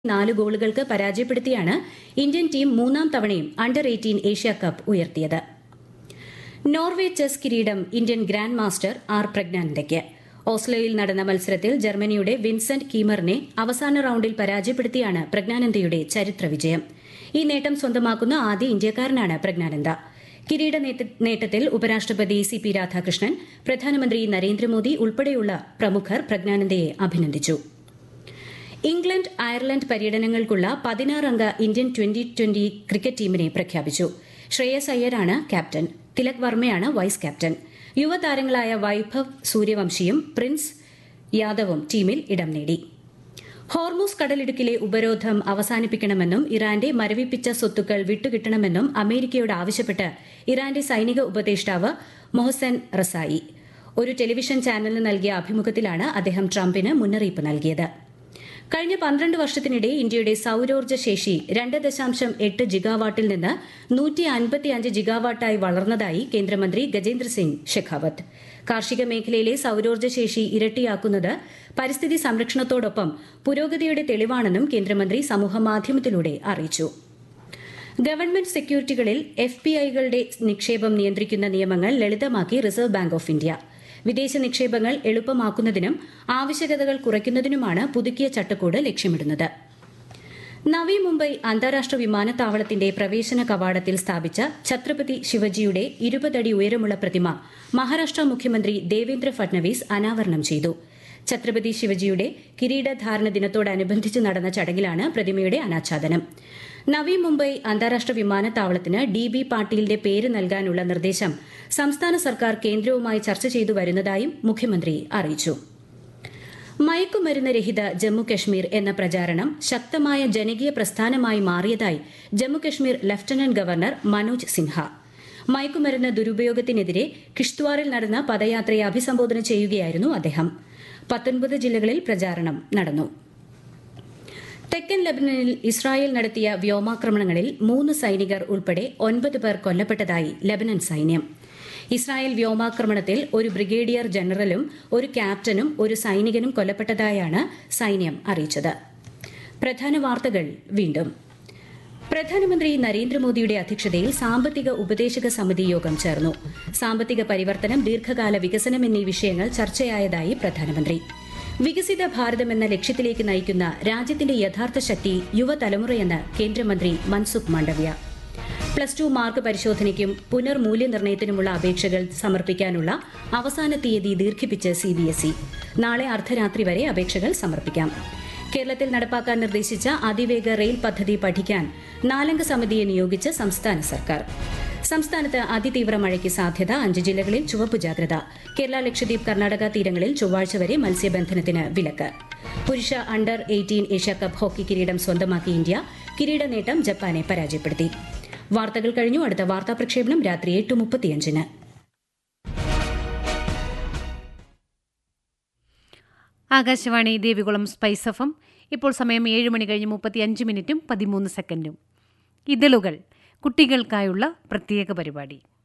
നാല് ഗോളുകൾക്ക് പരാജയപ്പെടുത്തിയാണ് ഇന്ത്യൻ ടീം മൂന്നാം തവണയും അണ്ടർ എയ്റ്റീൻ ഏഷ്യ കപ്പ് ഉയർത്തിയത് നോർവേ ചെസ് കിരീടം ഇന്ത്യൻ ഗ്രാൻഡ് മാസ്റ്റർ ആർ പ്രജ്ഞാനന്ദയ്ക്ക് ഓസ്ലോയിൽ നടന്ന മത്സരത്തിൽ ജർമ്മനിയുടെ വിൻസെന്റ് കീമറിനെ അവസാന റൌണ്ടിൽ പരാജയപ്പെടുത്തിയാണ് പ്രജ്ഞാനന്ദയുടെ ചരിത്ര വിജയം ഈ നേട്ടം സ്വന്തമാക്കുന്ന ആദ്യ ഇന്ത്യക്കാരനാണ് പ്രജ്ഞാനന്ദ കിരീട നേട്ടത്തിൽ ഉപരാഷ്ട്രപതി സി പി രാധാകൃഷ്ണൻ പ്രധാനമന്ത്രി നരേന്ദ്രമോദി ഉൾപ്പെടെയുള്ള പ്രമുഖർ പ്രജ്ഞാനന്ദയെ അഭിനന്ദിച്ചു ഇംഗ്ലണ്ട് അയർലൻഡ് പര്യടനങ്ങൾക്കുള്ള പതിനാറംഗ ഇന്ത്യൻ ട്വന്റി ട്വന്റി ക്രിക്കറ്റ് ടീമിനെ പ്രഖ്യാപിച്ചു ശ്രേയസ് അയ്യരാണ് ക്യാപ്റ്റൻ തിലക് വർമ്മയാണ് വൈസ് ക്യാപ്റ്റൻ യുവതാരങ്ങളായ വൈഭവ് സൂര്യവംശിയും പ്രിൻസ് യാദവും ടീമിൽ ഇടം നേടി ഹോർമൂസ് കടലിടുക്കിലെ ഉപരോധം അവസാനിപ്പിക്കണമെന്നും ഇറാന്റെ മരവിപ്പിച്ച സ്വത്തുക്കൾ വിട്ടുകിട്ടണമെന്നും അമേരിക്കയോട് ആവശ്യപ്പെട്ട് ഇറാന്റെ സൈനിക ഉപദേഷ്ടാവ് മൊഹസൻ റസായി ഒരു ടെലിവിഷൻ ചാനലിന് നൽകിയ അഭിമുഖത്തിലാണ് അദ്ദേഹം ട്രംപിന് മുന്നറിയിപ്പ് നൽകിയത് കഴിഞ്ഞ പന്ത്രണ്ട് വർഷത്തിനിടെ ഇന്ത്യയുടെ സൌരോർജ്ജ ശേഷി രണ്ട് ദശാംശം എട്ട് ജിഗാവാട്ടിൽ നിന്ന് നൂറ്റി അൻപത്തിയഞ്ച് ജിഗാവാട്ടായി വളർന്നതായി കേന്ദ്രമന്ത്രി ഗജേന്ദ്ര സിംഗ് ഷെഖാവത്ത് കാർഷിക മേഖലയിലെ സൌരോർജ്ജ ശേഷി ഇരട്ടിയാക്കുന്നത് പരിസ്ഥിതി സംരക്ഷണത്തോടൊപ്പം പുരോഗതിയുടെ തെളിവാണെന്നും കേന്ദ്രമന്ത്രി സമൂഹമാധ്യമത്തിലൂടെ അറിയിച്ചു ഗവൺമെന്റ് സെക്യൂരിറ്റികളിൽ എഫ് പി ഐകളുടെ നിക്ഷേപം നിയന്ത്രിക്കുന്ന നിയമങ്ങൾ ലളിതമാക്കി റിസർവ് ബാങ്ക് ഓഫ് ഇന്ത്യ വിദേശ നിക്ഷേപങ്ങൾ എളുപ്പമാക്കുന്നതിനും ആവശ്യകതകൾ കുറയ്ക്കുന്നതിനുമാണ് പുതുക്കിയ ചട്ടക്കൂട് ലക്ഷ്യമിടുന്നത് നവി മുംബൈ അന്താരാഷ്ട്ര വിമാനത്താവളത്തിന്റെ പ്രവേശന കവാടത്തിൽ സ്ഥാപിച്ച ഛത്രപതി ശിവജിയുടെ ഇരുപതടി ഉയരമുള്ള പ്രതിമ മഹാരാഷ്ട്ര മുഖ്യമന്ത്രി ദേവേന്ദ്ര ഫട്നവിസ് അനാവരണം ചെയ്തു ഛത്രപതി ശിവജിയുടെ കിരീടധാരണ ദിനത്തോടനുബന്ധിച്ച് നടന്ന ചടങ്ങിലാണ് പ്രതിമയുടെ അനാച്ഛാദനം നവി മുംബൈ അന്താരാഷ്ട്ര വിമാനത്താവളത്തിന് ഡി ബി പാട്ടീലിന്റെ പേര് നൽകാനുള്ള നിർദ്ദേശം സംസ്ഥാന സർക്കാർ കേന്ദ്രവുമായി ചർച്ച ചെയ്തു വരുന്നതായും മുഖ്യമന്ത്രി അറിയിച്ചു മയക്കുമരുന്ന് രഹിത ജമ്മുകശ്മീർ എന്ന പ്രചാരണം ശക്തമായ ജനകീയ പ്രസ്ഥാനമായി മാറിയതായി ജമ്മുകശ്മീർ ലഫ്റ്റനന്റ് ഗവർണർ മനോജ് സിൻഹ മയക്കുമരുന്ന് ദുരുപയോഗത്തിനെതിരെ കിഷ്ത്വാറിൽ നടന്ന പദയാത്രയെ അഭിസംബോധന ചെയ്യുകയായിരുന്നു അദ്ദേഹം പത്തൊൻപത് ജില്ലകളിൽ പ്രചാരണം നടന്നു തെക്കൻ ലബനനിൽ ഇസ്രായേൽ നടത്തിയ വ്യോമാക്രമണങ്ങളിൽ മൂന്ന് സൈനികർ ഉൾപ്പെടെ ഒൻപത് പേർ കൊല്ലപ്പെട്ടതായി ലബനൻ സൈന്യം ഇസ്രായേൽ വ്യോമാക്രമണത്തിൽ ഒരു ബ്രിഗേഡിയർ ജനറലും ഒരു ക്യാപ്റ്റനും ഒരു സൈനികനും കൊല്ലപ്പെട്ടതായാണ് സൈന്യം അറിയിച്ചത് പ്രധാന വാർത്തകൾ വീണ്ടും പ്രധാനമന്ത്രി നരേന്ദ്രമോദിയുടെ അധ്യക്ഷതയിൽ സാമ്പത്തിക ഉപദേശക സമിതി യോഗം ചേർന്നു സാമ്പത്തിക പരിവർത്തനം ദീർഘകാല വികസനം എന്നീ വിഷയങ്ങൾ ചർച്ചയായതായി പ്രധാനമന്ത്രി വികസിത ഭാരതം എന്ന ലക്ഷ്യത്തിലേക്ക് നയിക്കുന്ന രാജ്യത്തിന്റെ യഥാർത്ഥ ശക്തി യുവതലമുറയെന്ന് കേന്ദ്രമന്ത്രി Mansukh Mandaviya plus two mark പരിശോധനയ്ക്കും പുനർമൂല്യനിർണ്ണയത്തിനുമുള്ള അപേക്ഷകൾ സമർപ്പിക്കാനുള്ള അവസാന തീയതി ദീർഘിപ്പിച്ച് സിബിഎസ്ഇ നാളെ അർദ്ധരാത്രി വരെ അപേക്ഷകൾ സമർപ്പിക്കാം കേരളത്തിൽ നടപ്പാക്കാൻ നിർദ്ദേശിച്ച അതിവേഗ റെയിൽ പദ്ധതി പഠിക്കാൻ നാലംഗ സമിതിയെ നിയോഗിച്ച് സംസ്ഥാന സർക്കാർ സംസ്ഥാനത്ത് അതിതീവ്ര മഴയ്ക്ക് സാധ്യത അഞ്ച് ജില്ലകളിൽ ചുവപ്പ് ജാഗ്രത കേരള ലക്ഷദ്വീപ് കർണാടക തീരങ്ങളിൽ ചൊവ്വാഴ്ച വരെ മത്സ്യബന്ധനത്തിന് വിലക്ക് പുരുഷ അണ്ടർ എയ്റ്റീൻ ഏഷ്യാകപ്പ് ഹോക്കി കിരീടം സ്വന്തമാക്കി ഇന്ത്യ കിരീട നേട്ടം ജപ്പാനെ പരാജയപ്പെടുത്തി വാർത്തകൾ കഴിഞ്ഞു അടുത്ത വാർത്താ പ്രക്ഷേപണം രാത്രി എട്ട് മുപ്പത്തിയഞ്ചിന് ആകാശവാണി ദേവികുളം സ്പൈസ് എഫം ഇപ്പോൾ സമയം ഏഴ് മണി കഴിഞ്ഞ് മുപ്പത്തിയഞ്ച് മിനിറ്റും പതിമൂന്ന് സെക്കൻഡും ഇതളുകൾ കുട്ടികൾക്കായുള്ള പ്രത്യേക പരിപാടി